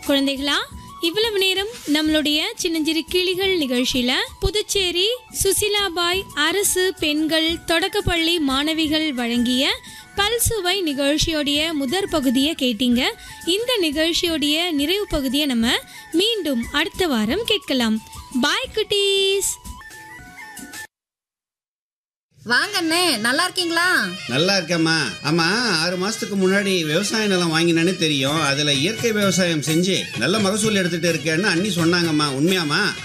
குழந்தைகளா இவ்வளவு நேரம் நம்மளுடைய சின்னஞ்சிறு கிளிகள் நிகழ்ச்சியில புதுச்சேரி சுசிலாபாய் அரசு பெண்கள் தொடக்கப்பள்ளி மாணவிகள் வழங்கிய பல்சுவை நிகழ்ச்சியோடைய முதற் பகுதியை கேட்டீங்க இந்த நிகழ்ச்சியோடைய நிறைவு பகுதியை நம்ம மீண்டும் அடுத்த வாரம் கேட்கலாம் பாய் குட்டீஸ் வாங்க அண்ணே நல்லா இருக்கீங்களா நல்லா இருக்கேம்மா ஆமா ஆறு மாசத்துக்கு முன்னாடி விவசாய நிலம் வாங்கினேன்னு தெரியும் அதுல இயற்கை விவசாயம் செஞ்சு நல்ல மகசூல் எடுத்துட்டு இருக்கேன்னு அண்ணி சொன்னாங்கம்மா உண்மையாம்மா